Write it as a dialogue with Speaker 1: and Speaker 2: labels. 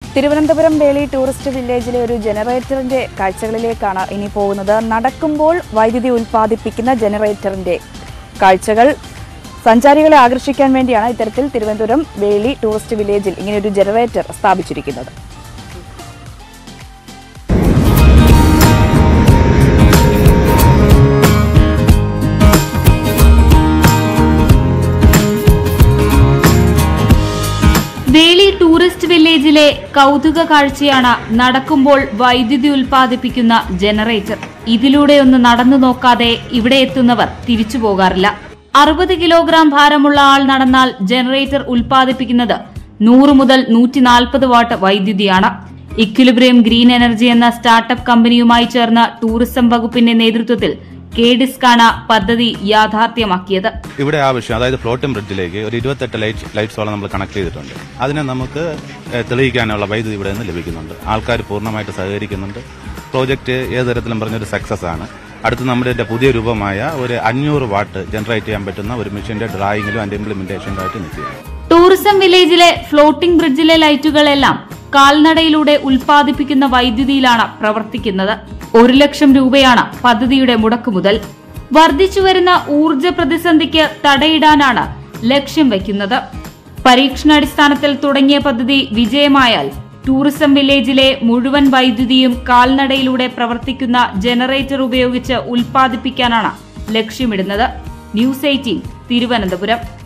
Speaker 1: തിരുവനന്തപുരം വേളി tourist വില്ലേജിലെ ഒരു ജനറേറ്ററിന്റെ കാഴ്ചകളിലേക്കാണ് ഇനി പോകുന്നത് നടക്കുമ്പോൾ വൈദ്യുതി ഉൽപ്പാദിപ്പിക്കുന്ന ജനറേറ്ററിന്റെ കാഴ്ചകൾ സഞ്ചാരികളെ ആകർഷിക്കാൻ വേണ്ടിയാണ് ഇത്തരത്തിൽ തിരുവനന്തപുരം വേളി ടൂറിസ്റ്റ് വില്ലേജിൽ ഇങ്ങനെ ഒരു ജനറേറ്റർ സ്ഥാപിച്ചിരിക്കുന്നത്
Speaker 2: വേളി ടൂറിസ്റ്റ് വില്ലേജിലെ കൗതുക കാഴ്ചയാണ് നടക്കുമ്പോൾ വൈദ്യുതി ഉൽപ്പാദിപ്പിക്കുന്ന ജനറേറ്റർ ഇതിലൂടെ ഒന്ന് നടന്നു നോക്കാതെ ഇവിടെ എത്തുന്നവർ തിരിച്ചു പോകാറില്ല അറുപത് കിലോഗ്രാം ഭാരമുള്ള ആൾ നടന്നാൽ ജനറേറ്റർ ഉൽപ്പാദിപ്പിക്കുന്നത് നൂറ് മുതൽ നൂറ്റി നാൽപ്പത് വാട്ട് വൈദ്യുതിയാണ് ഇക്വിലിബ്രിയം ഗ്രീൻ എനർജി എന്ന സ്റ്റാർട്ടപ്പ് കമ്പനിയുമായി ചേർന്ന ടൂറിസം വകുപ്പിന്റെ നേതൃത്വത്തിൽ കെ ഡിസ്കാണ് പദ്ധതി യാഥാർത്ഥ്യമാക്കിയത്
Speaker 3: ഇവിടെ ആവശ്യം അതായത് ഫ്ലോട്ടിംഗ് ബ്രിഡ്ജിലേക്ക് ഒരു ഇരുപത്തെട്ട് ലൈറ്റ് ലൈറ്റ്സോളം നമ്മൾ കണക്ട് ചെയ്തിട്ടുണ്ട് അതിനെ നമുക്ക് ഏഹ്, തെളിയിക്കാനുള്ള വൈദ്യുതി ഇവിടെ നിന്ന് ലഭിക്കുന്നുണ്ട് ആൾക്കാർ പൂർണ്ണമായിട്ട് സഹകരിക്കുന്നുണ്ട് പ്രോജക്റ്റ് ഏത് തരത്തിലും പറഞ്ഞൊരു സക്സസ് ആണ് അടുത്ത് നമ്മുടെ ഇതിന്റെ പുതിയ രൂപമായ ഒരു അഞ്ഞൂറ് വാട്ട് ജനറേറ്റ് ചെയ്യാൻ പറ്റുന്ന ഒരു മെഷീന്റെ ഡ്രായിങ്ങിലും അതിന്റെ ഇംപ്ലിമെന്റേഷനിലും ആയിട്ട് നിൽക്കുകയാണ്
Speaker 2: ടൂറിസം വില്ലേജിലെ ഫ്ലോട്ടിംഗ് ബ്രിഡ്ജിലെ ലൈറ്റുകളെല്ലാം കാൽനടയിലൂടെ ഉൽപ്പാദിപ്പിക്കുന്ന വൈദ്യുതിയിലാണ് പ്രവർത്തിക്കുന്നത് ഒരു ലക്ഷം രൂപയാണ് പദ്ധതിയുടെ മുടക്കുമുതൽ വർദ്ധിച്ചുവരുന്ന ഊർജ പ്രതിസന്ധിക്ക് തടയിടാനാണ് ലക്ഷ്യം വയ്ക്കുന്നത് പരീക്ഷണാടിസ്ഥാനത്തിൽ തുടങ്ങിയ പദ്ധതി വിജയമായാൽ ടൂറിസം വില്ലേജിലെ മുഴുവൻ വൈദ്യുതിയും കാൽനടയിലൂടെ പ്രവർത്തിക്കുന്ന ജനറേറ്റർ ഉപയോഗിച്ച് ഉൽപ്പാദിപ്പിക്കാനാണ് ലക്ഷ്യമിടുന്നത് ന്യൂസ് എയ്റ്റീൻ തിരുവനന്തപുരം